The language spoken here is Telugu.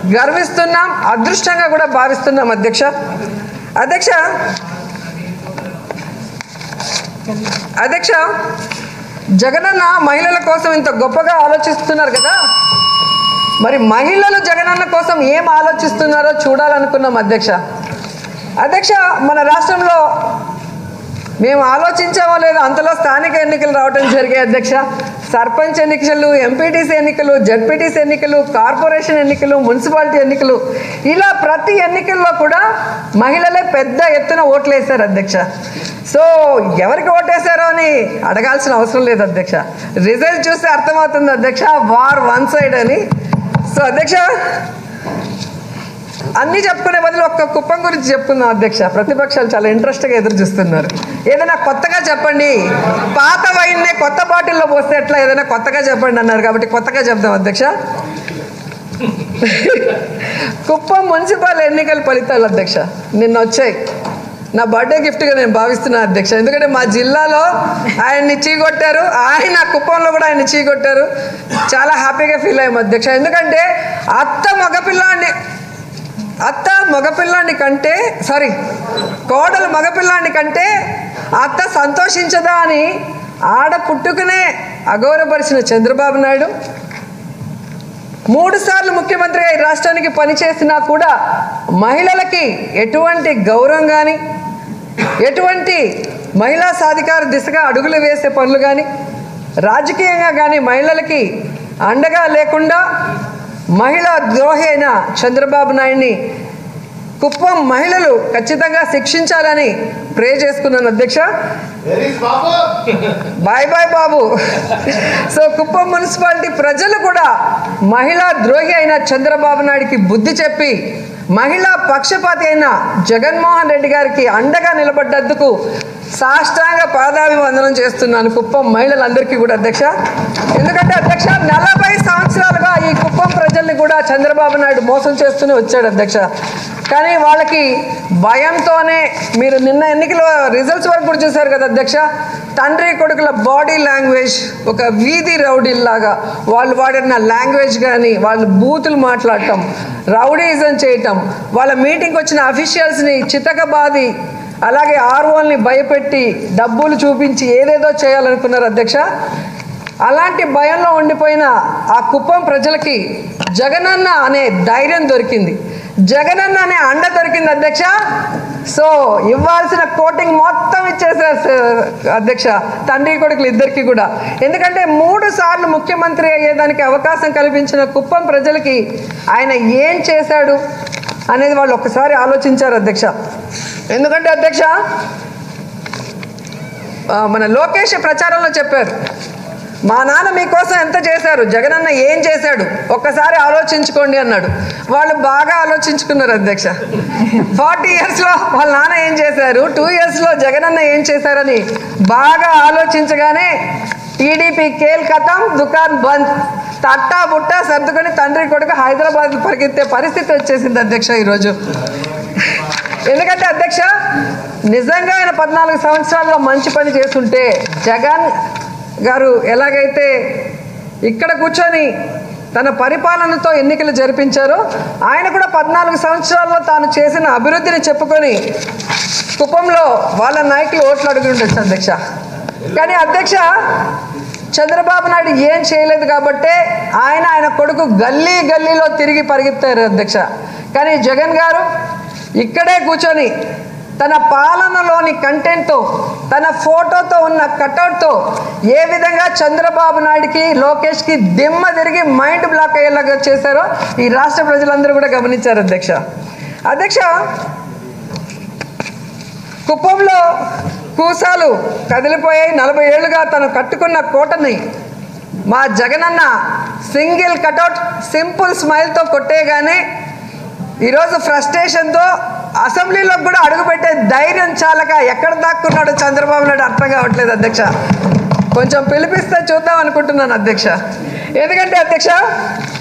గర్విస్తున్నాం అదృష్టంగా కూడా భావిస్తున్నాం అధ్యక్ష అధ్యక్ష అధ్యక్ష జగనన్న మహిళల కోసం ఇంత గొప్పగా ఆలోచిస్తున్నారు కదా మరి మహిళలు జగనన్న కోసం ఏం ఆలోచిస్తున్నారో చూడాలనుకున్నాం అధ్యక్ష అధ్యక్ష మన రాష్ట్రంలో మేము ఆలోచించామో లేదో అంతలో స్థానిక ఎన్నికలు రావడం జరిగాయి అధ్యక్ష సర్పంచ్ ఎన్నికలు ఎంపీటీసీ ఎన్నికలు జడ్పీటీసీ ఎన్నికలు కార్పొరేషన్ ఎన్నికలు మున్సిపాలిటీ ఎన్నికలు ఇలా ప్రతి ఎన్నికల్లో కూడా మహిళలే పెద్ద ఎత్తున ఓట్లు వేశారు అధ్యక్ష సో ఎవరికి ఓటేశారో అని అడగాల్సిన అవసరం లేదు అధ్యక్ష రిజల్ట్ చూస్తే అర్థమవుతుంది అధ్యక్ష వార్ వన్ సైడ్ అని సో అధ్యక్ష అన్నీ చెప్పుకునే బదులు ఒక్క కుప్పం గురించి చెప్పుకుందాం అధ్యక్ష ప్రతిపక్షాలు చాలా ఇంట్రెస్ట్గా ఎదురు చూస్తున్నారు ఏదైనా కొత్తగా చెప్పండి పాత వైన్నే కొత్త బాటిల్లో పోస్తే ఎట్లా ఏదైనా కొత్తగా చెప్పండి అన్నారు కాబట్టి కొత్తగా చెప్దాం అధ్యక్ష కుప్పం మున్సిపల్ ఎన్నికల ఫలితాలు అధ్యక్ష నిన్న వచ్చాయి నా బర్త్డే గిఫ్ట్గా నేను భావిస్తున్నాను అధ్యక్ష ఎందుకంటే మా జిల్లాలో ఆయన్ని చీకొట్టారు ఆయన కుప్పంలో కూడా ఆయన చీకొట్టారు చాలా హ్యాపీగా ఫీల్ అయ్యాం అధ్యక్ష ఎందుకంటే అత్త మగపిల్లాన్ని అత్త మగపిల్లాన్ని కంటే సారీ కోడలు మగపిల్లాన్ని కంటే అత్త సంతోషించదా అని ఆడ పుట్టుకునే అగౌరవపరిచిన చంద్రబాబు నాయుడు మూడు సార్లు ముఖ్యమంత్రిగా ఈ రాష్ట్రానికి పనిచేసినా కూడా మహిళలకి ఎటువంటి గౌరవం కానీ ఎటువంటి మహిళా సాధికార దిశగా అడుగులు వేసే పనులు కానీ రాజకీయంగా కానీ మహిళలకి అండగా లేకుండా మహిళా ద్రోహి అయిన చంద్రబాబు నాయుడిని కుప్పం మహిళలు ఖచ్చితంగా శిక్షించాలని ప్రే చేసుకున్నాను అధ్యక్ష బాయ్ బాయ్ బాబు సో కుప్పం మున్సిపాలిటీ ప్రజలు కూడా మహిళా ద్రోహి అయిన చంద్రబాబు నాయుడికి బుద్ధి చెప్పి మహిళా పక్షపాతి అయిన జగన్మోహన్ రెడ్డి గారికి అండగా నిలబడ్డందుకు సాష్టాంగ పాదాభివందనం చేస్తున్నాను కుప్పం మహిళలందరికీ కూడా అధ్యక్ష ఎందుకంటే అధ్యక్ష నలభై సంవత్సరాలుగా ఈ కుప్పం ప్రజల్ని కూడా చంద్రబాబు నాయుడు మోసం చేస్తూనే వచ్చాడు అధ్యక్ష కానీ వాళ్ళకి భయంతోనే మీరు నిన్న ఎన్నికల రిజల్ట్స్ వరకు కూడా చూశారు కదా అధ్యక్ష తండ్రి కొడుకుల బాడీ లాంగ్వేజ్ ఒక వీధి రౌడీల్లాగా వాళ్ళు వాడిన లాంగ్వేజ్ కానీ వాళ్ళు బూతులు మాట్లాడటం రౌడీజం చేయటం వాళ్ళ మీటింగ్కి వచ్చిన అఫీషియల్స్ని చితకబాది అలాగే ఆర్ఓల్ని భయపెట్టి డబ్బులు చూపించి ఏదేదో చేయాలనుకున్నారు అధ్యక్ష అలాంటి భయంలో ఉండిపోయిన ఆ కుప్పం ప్రజలకి జగనన్న అనే ధైర్యం దొరికింది జగనన్న అనే అండ దొరికింది అధ్యక్ష సో ఇవ్వాల్సిన కోటింగ్ మొత్తం ఇచ్చేసారు సార్ అధ్యక్ష తండ్రి కొడుకులు ఇద్దరికి కూడా ఎందుకంటే మూడు సార్లు ముఖ్యమంత్రి అయ్యేదానికి అవకాశం కల్పించిన కుప్పం ప్రజలకి ఆయన ఏం చేశాడు అనేది వాళ్ళు ఒకసారి ఆలోచించారు అధ్యక్ష ఎందుకంటే అధ్యక్ష ఆ, మన లోకేష్ ప్రచారంలో చెప్పారు మా నాన్న మీకోసం ఎంత చేశారు జగనన్న ఏం చేశాడు ఒక్కసారి ఆలోచించుకోండి అన్నాడు వాళ్ళు బాగా ఆలోచించుకున్నారు అధ్యక్ష ఫార్టీ ఇయర్స్లో వాళ్ళ నాన్న ఏం చేశారు టూ ఇయర్స్లో జగనన్న ఏం చేశారని బాగా ఆలోచించగానే టీడీపీ కేల్ కథం దుకాన్ బంద్ తట్టా బుట్టా సర్దుకొని తండ్రి కొడుకు హైదరాబాద్ పరిగెత్తే పరిస్థితి వచ్చేసింది అధ్యక్ష ఈరోజు ఎందుకంటే అధ్యక్ష నిజంగా ఆయన పద్నాలుగు సంవత్సరాల్లో మంచి పని చేస్తుంటే జగన్ గారు ఎలాగైతే ఇక్కడ కూర్చొని తన పరిపాలనతో ఎన్నికలు జరిపించారో ఆయన కూడా పద్నాలుగు సంవత్సరాల్లో తాను చేసిన అభివృద్ధిని చెప్పుకొని కుప్పంలో వాళ్ళ నాయకులు ఓట్లు అడిగి ఉండొచ్చు అధ్యక్ష కానీ అధ్యక్ష చంద్రబాబు నాయుడు ఏం చేయలేదు కాబట్టే ఆయన ఆయన కొడుకు గల్లీ గల్లీలో తిరిగి పరిగెత్తారు అధ్యక్ష కానీ జగన్ గారు ఇక్కడే కూర్చొని తన పాలనలోని కంటెంట్తో తన ఫోటోతో ఉన్న కటౌట్తో ఏ విధంగా చంద్రబాబు నాయుడికి లోకేష్కి దిమ్మ తిరిగి మైండ్ బ్లాక్ అయ్యేలాగా చేశారో ఈ రాష్ట్ర ప్రజలందరూ కూడా గమనించారు అధ్యక్ష అధ్యక్ష కుప్పంలో కూసాలు కదిలిపోయాయి నలభై ఏళ్ళుగా తను కట్టుకున్న కోటని మా జగనన్న సింగిల్ కటౌట్ సింపుల్ స్మైల్తో కొట్టేయగానే ఈరోజు ఫ్రస్ట్రేషన్తో అసెంబ్లీలో కూడా అడుగుపెట్టే ధైర్యం చాలక ఎక్కడ దాక్కున్నాడో చంద్రబాబు నాయుడు అర్థం కావట్లేదు అధ్యక్ష కొంచెం పిలిపిస్తే చూద్దాం అనుకుంటున్నాను అధ్యక్ష ఎందుకంటే అధ్యక్ష